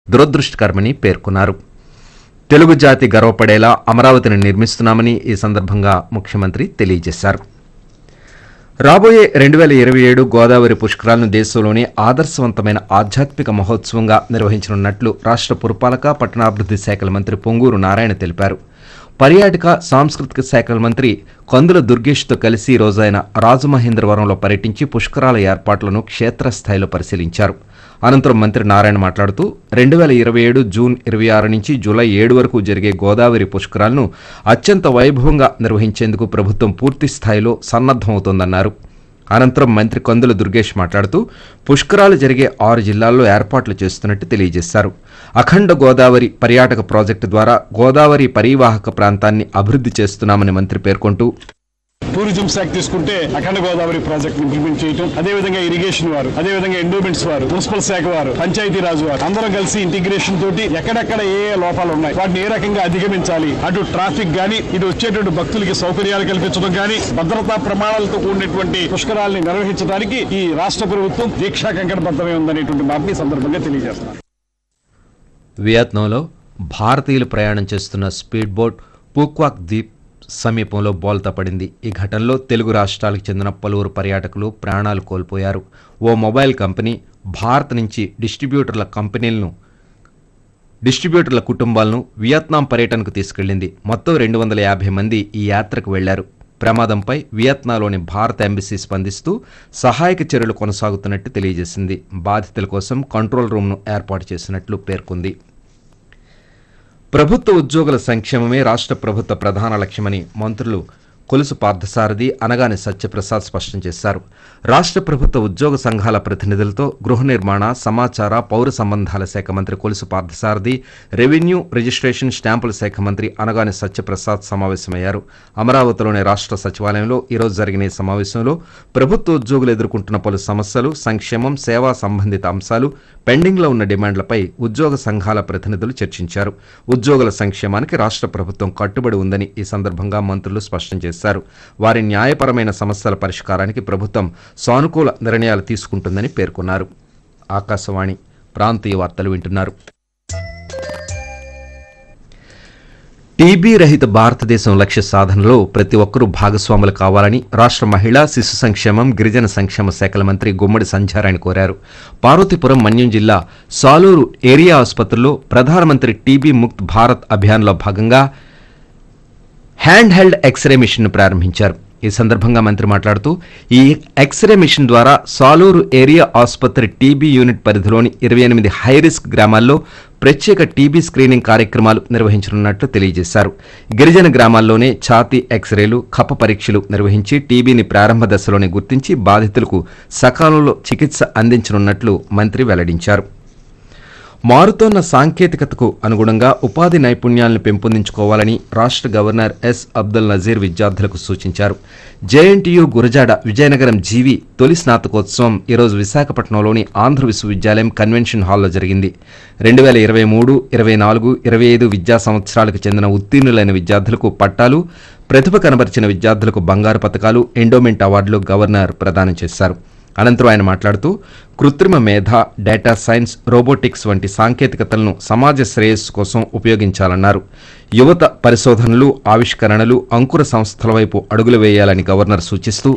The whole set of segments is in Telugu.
దురదృష్టకరమని పేర్కొన్నారు తెలుగు జాతి గర్వపడేలా అమరావతిని నిర్మిస్తున్నామని ఈ సందర్భంగా ముఖ్యమంత్రి తెలియజేశారు రాబోయే రెండు వేల ఇరవై ఏడు గోదావరి పుష్కరాలను దేశంలోనే ఆదర్శవంతమైన ఆధ్యాత్మిక మహోత్సవంగా నిర్వహించనున్నట్లు రాష్ట్ర పురపాలక పట్టణాభివృద్ధి శాఖల మంత్రి పొంగూరు నారాయణ తెలిపారు పర్యాటక సాంస్కృతిక శాఖల మంత్రి కందుల దుర్గేష్తో కలిసి ఈ రోజు ఆయన రాజమహేంద్రవరంలో పర్యటించి పుష్కరాల ఏర్పాట్లను క్షేత్రస్థాయిలో పరిశీలించారు అనంతరం మంత్రి నారాయణ మాట్లాడుతూ రెండు వేల ఇరవై ఏడు జూన్ ఇరవై ఆరు నుంచి జూలై ఏడు వరకు జరిగే గోదావరి పుష్కరాలను అత్యంత వైభవంగా నిర్వహించేందుకు ప్రభుత్వం పూర్తి స్థాయిలో సన్నద్దమవుతోందన్నారు అనంతరం మంత్రి కందుల దుర్గేష్ మాట్లాడుతూ పుష్కరాలు జరిగే ఆరు జిల్లాల్లో ఏర్పాట్లు చేస్తున్నట్టు తెలియజేశారు అఖండ గోదావరి పర్యాటక ప్రాజెక్టు ద్వారా గోదావరి పరివాహక ప్రాంతాన్ని అభివృద్ధి చేస్తున్నామని మంత్రి పేర్కొంటూ టూరిజం శాఖ తీసుకుంటే అఖండ గోదావరి ప్రాజెక్ట్ ఇంప్లిమెంట్ చేయటం అదే విధంగా ఇరిగేషన్ వారు అదే విధంగా ఎండోమెంట్స్ వారు మున్సిపల్ శాఖ వారు పంచాయతీ రాజు వారు అందరం కలిసి ఇంటిగ్రేషన్ తోటి ఎక్కడెక్కడ ఏ ఏ లోపాలు ఉన్నాయి వాటిని ఏ రకంగా అధిగమించాలి అటు ట్రాఫిక్ గాని ఇటు వచ్చేటువంటి భక్తులకి సౌకర్యాలు కల్పించడం గాని భద్రతా ప్రమాణాలతో కూడినటువంటి పుష్కరాల్ని నిర్వహించడానికి ఈ రాష్ట్ర ప్రభుత్వం దీక్షా కంకణబద్ధమై ఉందనేటువంటి మాటని ఈ సందర్భంగా తెలియజేస్తున్నారు వియత్నాంలో భారతీయులు ప్రయాణం చేస్తున్న స్పీడ్ బోట్ పూక్వాక్ ద్వీప్ సమీపంలో బోల్తా పడింది ఈ ఘటనలో తెలుగు రాష్ట్రాలకు చెందిన పలువురు పర్యాటకులు ప్రాణాలు కోల్పోయారు ఓ మొబైల్ కంపెనీ భారత్ నుంచి డిస్ట్రిబ్యూటర్ల కంపెనీలను డిస్ట్రిబ్యూటర్ల కుటుంబాలను వియత్నాం పర్యటనకు తీసుకెళ్లింది మొత్తం రెండు వందల యాభై మంది ఈ యాత్రకు వెళ్లారు ప్రమాదంపై వియత్నాంలోని భారత ఎంబసీ స్పందిస్తూ సహాయక చర్యలు కొనసాగుతున్నట్టు తెలియజేసింది బాధితుల కోసం కంట్రోల్ రూమ్ను ఏర్పాటు చేసినట్లు పేర్కొంది ప్రభుత్వ ఉద్యోగుల సంక్షేమమే రాష్ట్ర ప్రభుత్వ ప్రధాన లక్ష్యమని మంత్రులు కొలుసు పార్థసారథి అనగాని సత్యప్రసాద్ స్పష్టం చేశారు రాష్ట్ర ప్రభుత్వ ఉద్యోగ సంఘాల ప్రతినిధులతో గృహ నిర్మాణ సమాచార పౌర సంబంధాల శాఖ మంత్రి కొలుసు పార్థసారథి రెవెన్యూ రిజిస్ట్రేషన్ స్టాంపుల శాఖ మంత్రి అనగాని సత్యప్రసాద్ సమావేశమయ్యారు అమరావతిలోని రాష్ట్ర సచివాలయంలో ఈరోజు జరిగిన ఈ సమావేశంలో ప్రభుత్వ ఉద్యోగులు ఎదుర్కొంటున్న పలు సమస్యలు సంక్షేమం సేవా సంబంధిత అంశాలు పెండింగ్లో ఉన్న డిమాండ్లపై ఉద్యోగ సంఘాల ప్రతినిధులు చర్చించారు ఉద్యోగుల సంక్షేమానికి రాష్ట్ర ప్రభుత్వం కట్టుబడి ఉందని ఈ సందర్భంగా మంత్రులు స్పష్టం చేశారు వారి న్యాయపరమైన సమస్యల పరిష్కారానికి ప్రభుత్వం సానుకూల నిర్ణయాలు తీసుకుంటుందని పేర్కొన్నారు ఆకాశవాణి ప్రాంతీయ వార్తలు వింటున్నారు టీబీ రహిత భారతదేశం లక్ష్య సాధనలో ప్రతి ఒక్కరూ భాగస్వాములు కావాలని రాష్ట్ర మహిళా శిశు సంక్షేమం గిరిజన సంక్షేమ శాఖల మంత్రి గుమ్మడి సంధ్యారాయణ కోరారు పార్వతీపురం మన్యం జిల్లా సాలూరు ఏరియా ఆసుపత్రిలో ప్రధానమంత్రి టీబీ ముక్త్ భారత్ అభియాన్లో భాగంగా హ్యాండ్ హెల్డ్ ఎక్స్రే మిషన్ను ప్రారంభించారు ఈ సందర్భంగా మంత్రి మాట్లాడుతూ ఈ ఎక్స్రే మిషన్ ద్వారా సాలూరు ఏరియా ఆసుపత్రి టీబీ యూనిట్ పరిధిలోని ఇరవై ఎనిమిది హైరిస్క్ గ్రామాల్లో ప్రత్యేక టీబీ స్క్రీనింగ్ కార్యక్రమాలు నిర్వహించనున్నట్లు తెలియజేశారు గిరిజన గ్రామాల్లోనే ఛాతీ ఎక్స్రేలు కఫ పరీక్షలు నిర్వహించి టీబీని ప్రారంభ దశలోనే గుర్తించి బాధితులకు సకాలంలో చికిత్స అందించనున్నట్లు మంత్రి వెల్లడించారు మారుతోన్న సాంకేతికతకు అనుగుణంగా ఉపాధి నైపుణ్యాలను పెంపొందించుకోవాలని రాష్ట్ర గవర్నర్ ఎస్ అబ్దుల్ నజీర్ విద్యార్థులకు సూచించారు జేఎన్టీయు గురజాడ విజయనగరం జీవి తొలి స్నాతకోత్సవం ఈరోజు విశాఖపట్నంలోని ఆంధ్ర విశ్వవిద్యాలయం కన్వెన్షన్ హాల్లో జరిగింది రెండు వేల ఇరవై మూడు ఇరవై నాలుగు ఇరవై ఐదు విద్యా సంవత్సరాలకు చెందిన ఉత్తీర్ణులైన విద్యార్థులకు పట్టాలు ప్రతిభ కనబరిచిన విద్యార్థులకు బంగారు పథకాలు ఎండోమెంట్ అవార్డులు గవర్నర్ ప్రదానం చేశారు అనంతరం ఆయన మాట్లాడుతూ కృత్రిమ మేధ డేటా సైన్స్ రోబోటిక్స్ వంటి సాంకేతికతలను సమాజ శ్రేయస్సు కోసం ఉపయోగించాలన్నారు యువత పరిశోధనలు ఆవిష్కరణలు అంకుర సంస్థల వైపు అడుగులు వేయాలని గవర్నర్ సూచిస్తూ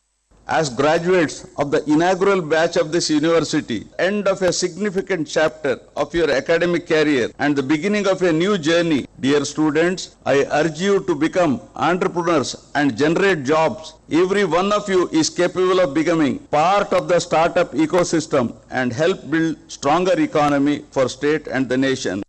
as graduates of the inaugural batch of this university, end of a significant chapter of your academic career and the beginning of a new journey, dear students, I urge you to become entrepreneurs and generate jobs. Every one of you is capable of becoming part of the startup ecosystem and help build stronger economy for state and the nation.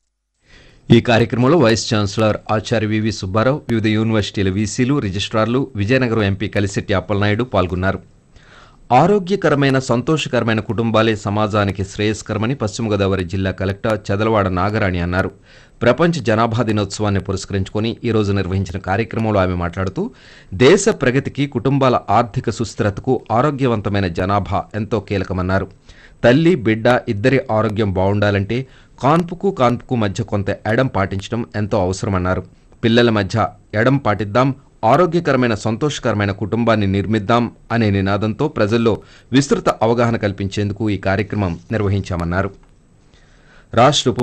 ఈ కార్యక్రమంలో వైస్ ఛాన్సలర్ ఆచార్య వివి సుబ్బారావు వివిధ యూనివర్సిటీల వీసీలు రిజిస్ట్రార్లు విజయనగరం ఎంపీ కలిశెట్టి అప్పలనాయుడు పాల్గొన్నారు ఆరోగ్యకరమైన సంతోషకరమైన కుటుంబాలే సమాజానికి శ్రేయస్కరమని పశ్చిమ గోదావరి జిల్లా కలెక్టర్ చదలవాడ నాగరాణి అన్నారు ప్రపంచ జనాభా దినోత్సవాన్ని పురస్కరించుకొని ఈ రోజు నిర్వహించిన కార్యక్రమంలో ఆమె మాట్లాడుతూ దేశ ప్రగతికి కుటుంబాల ఆర్థిక సుస్థిరతకు ఆరోగ్యవంతమైన జనాభా ఎంతో కీలకమన్నారు తల్లి బిడ్డ ఇద్దరి ఆరోగ్యం బాగుండాలంటే కాన్పుకు కాన్పుకు మధ్య కొంత ఎడం పాటించడం ఎంతో అవసరమన్నారు పిల్లల మధ్య ఎడం పాటిద్దాం ఆరోగ్యకరమైన సంతోషకరమైన కుటుంబాన్ని నిర్మిద్దాం అనే నినాదంతో ప్రజల్లో విస్తృత అవగాహన కల్పించేందుకు ఈ కార్యక్రమం నిర్వహించామన్నారు రాష్ట్ర ఉప